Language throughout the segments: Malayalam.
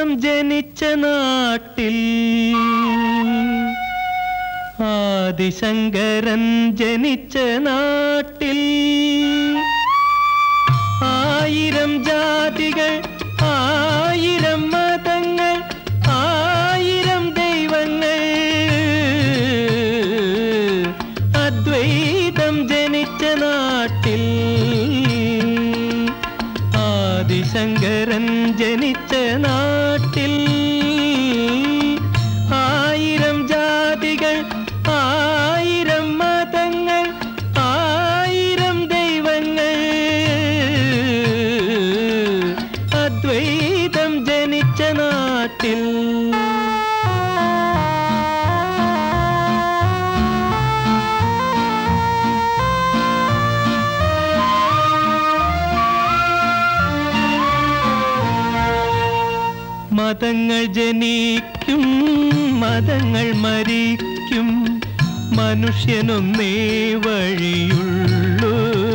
ജനിച്ച നാട്ടിൽ ആദിശങ്കരൻ ജനിച്ച നാട്ടിൽ ആയിരം ജാതികൾ ആയിരം മതങ്ങൾ ആയിരം ദൈവങ്ങൾ അദ്വൈതം ജനിച്ച നാട്ടിൽ ആദിശങ്കരൻ ജനിച്ച നാട്ടിൽ ആയിരം ജാതികൾ ആയിരം മതങ്ങൾ ആയിരം ദൈവങ്ങൾ അദ്വൈതം ജനിച്ച നാട്ടിൽ മതങ്ങൾ ജനിക്കും മതങ്ങൾ മരിക്കും മനുഷ്യനൊന്നേ വഴിയുള്ളൂ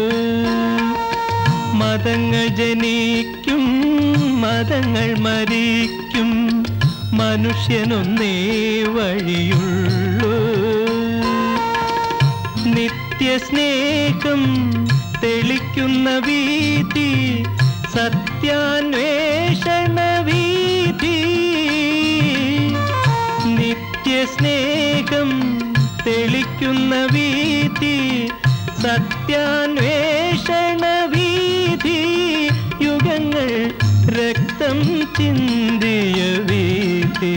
മതങ്ങൾ ജനിക്കും മതങ്ങൾ മരിക്കും മനുഷ്യനൊന്നേ വഴിയുള്ളൂ നിത്യസ്നേഹം തെളിക്കുന്ന വീതി സത്യാന്വേഷണ വീതി നിത്യസ്നേഹം തെളിക്കുന്ന വീതി സത്യാന്വേഷണ വീതി യുഗങ്ങൾ രക്തം ചിന്തിയ വീതി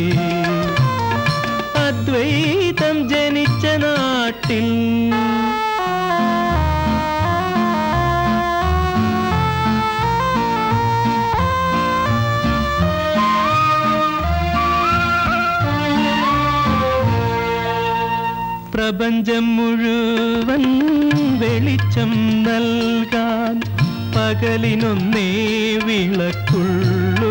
അദ്വൈതം ജനിച്ച നാട്ടിൽ പ്രപഞ്ചം മുഴുവൻ വെളിച്ചം നൽകാൻ പകലിനൊന്നേ വിളക്കുള്ളൂ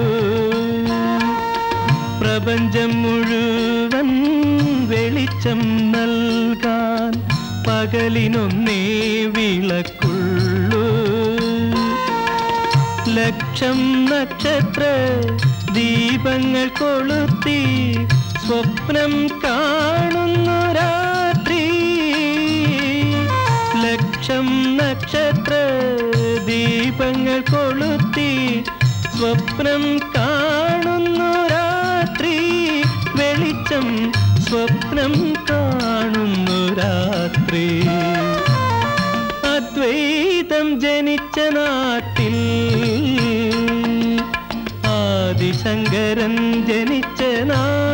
പ്രപഞ്ചം മുഴുവൻ വെളിച്ചം നൽകാൻ പകലിനൊന്നേ വിളക്കുള്ളൂ ലക്ഷം നക്ഷത്ര ദീപങ്ങൾ കൊളുത്തി സ്വപ്നം കാണുന്നു രാത്രി ലക്ഷം നക്ഷത്ര ദീപങ്ങൾ കൊളുത്തി സ്വപ്നം കാണുന്നു രാത്രി വെളിച്ചം സ്വപ്നം കാണുന്നു രാത്രി അദ്വൈതം ജനിച്ച നാട്ടിൽ ആദിശങ്കരൻ ജനിച്ച നാട്ടിൽ